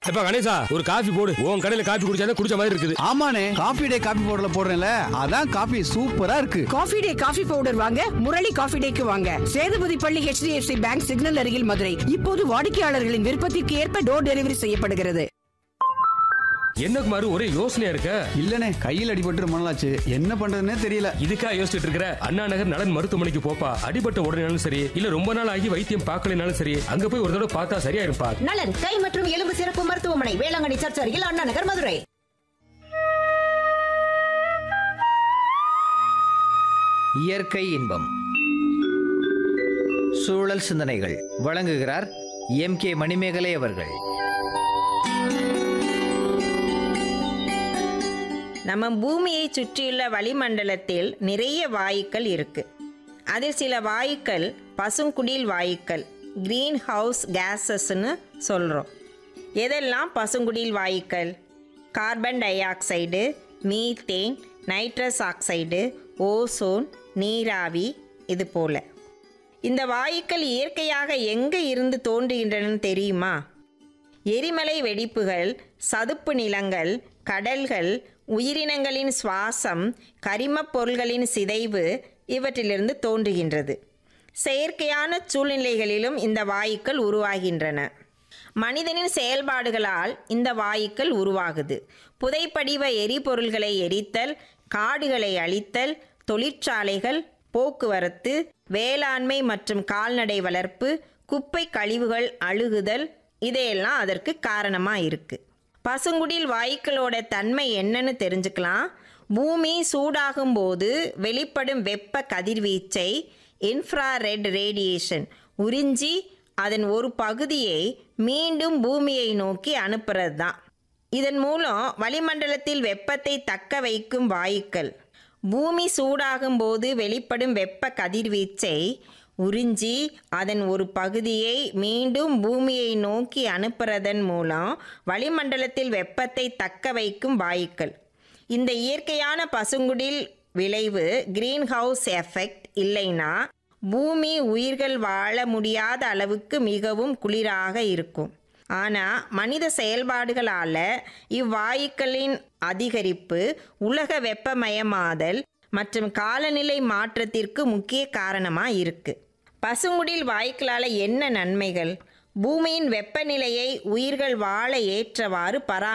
எப்ப கணேசா ஒரு காஃபி போடு உன் கடையில காஃபி குடிச்சா குடிச்ச மாதிரி இருக்குது ஆமாண்ணே காபி டே காபி பவுடர்ல போடுறேன்ல அதான் காபி சூப்பரா இருக்கு காஃபி டே காஃபி பவுடர் வாங்க முரளி காஃபி டேக்கு வாங்க சேதுபதி பள்ளி HDFC பேங்க் சிக்னல் அருகில் மதுரை இப்போது வாடிக்கையாளர்களின் விருப்பத்திற்கு ஏற்ப டோர் டெலிவரி செய்யப்படுகிறது என்ன குமார் ஒரே யோசனையா இருக்க இல்லனே கையில் அடிபட்டு ரொம்ப நாளாச்சு என்ன பண்றதுன்னே தெரியல இதுக்கா யோசிச்சுட்டு இருக்கிற அண்ணா நகர் நலன் மருத்துவமனைக்கு போப்பா அடிபட்ட உடனேனாலும் சரி இல்ல ரொம்ப நாள் ஆகி வைத்தியம் பார்க்கலனாலும் சரி அங்க போய் ஒரு தடவை பார்த்தா சரியா இருப்பா நலன் கை மற்றும் எலும்பு சிறப்பு மருத்துவமனை வேளாங்கண்ணி சர்ச் அருகில் அண்ணா நகர் மதுரை இயற்கை இன்பம் சூழல் சிந்தனைகள் வழங்குகிறார் எம் கே மணிமேகலை அவர்கள் நம்ம பூமியை சுற்றியுள்ள வளிமண்டலத்தில் நிறைய வாயுக்கள் இருக்கு அதில் சில வாயுக்கள் பசுங்குடில் வாயுக்கள் கிரீன் ஹவுஸ் கேஸஸ்ன்னு சொல்கிறோம் எதெல்லாம் பசுங்குடில் வாயுக்கள் carbon dioxide methane nitrous oxide ozone நீராவி இது போல இந்த வாயுக்கள் இயற்கையாக எங்கே இருந்து தோன்றுகின்றன தெரியுமா எரிமலை வெடிப்புகள் சதுப்பு நிலங்கள் கடல்கள் உயிரினங்களின் சுவாசம் கரிமப் பொருள்களின் சிதைவு இவற்றிலிருந்து தோன்றுகின்றது செயற்கையான சூழ்நிலைகளிலும் இந்த வாயுக்கள் உருவாகின்றன மனிதனின் செயல்பாடுகளால் இந்த வாயுக்கள் உருவாகுது புதைப்படிவ எரிபொருள்களை எரித்தல் காடுகளை அழித்தல் தொழிற்சாலைகள் போக்குவரத்து வேளாண்மை மற்றும் கால்நடை வளர்ப்பு குப்பை கழிவுகள் அழுகுதல் இதையெல்லாம் அதற்கு காரணமாக இருக்கு பசுங்குடில் வாயுக்களோட தன்மை என்னன்னு தெரிஞ்சுக்கலாம் பூமி சூடாகும் போது வெளிப்படும் வெப்ப கதிர்வீச்சை இன்ஃப்ராரெட் ரேடியேஷன் உறிஞ்சி அதன் ஒரு பகுதியை மீண்டும் பூமியை நோக்கி அனுப்புறது தான் இதன் மூலம் வளிமண்டலத்தில் வெப்பத்தை தக்க வைக்கும் வாயுக்கள் பூமி சூடாகும் போது வெளிப்படும் வெப்ப கதிர்வீச்சை உறிஞ்சி அதன் ஒரு பகுதியை மீண்டும் பூமியை நோக்கி அனுப்புறதன் மூலம் வளிமண்டலத்தில் வெப்பத்தை தக்க வைக்கும் வாயுக்கள் இந்த இயற்கையான பசுங்குடில் விளைவு கிரீன் ஹவுஸ் எஃபெக்ட் இல்லைன்னா பூமி உயிர்கள் வாழ முடியாத அளவுக்கு மிகவும் குளிராக இருக்கும் ஆனால் மனித செயல்பாடுகளால் இவ்வாயுக்களின் அதிகரிப்பு உலக வெப்பமயமாதல் மற்றும் காலநிலை மாற்றத்திற்கு முக்கிய காரணமாக இருக்கு பசுங்குடில் வாயுக்களால் என்ன நன்மைகள் பூமியின் வெப்பநிலையை உயிர்கள் வாழ ஏற்றவாறு பரா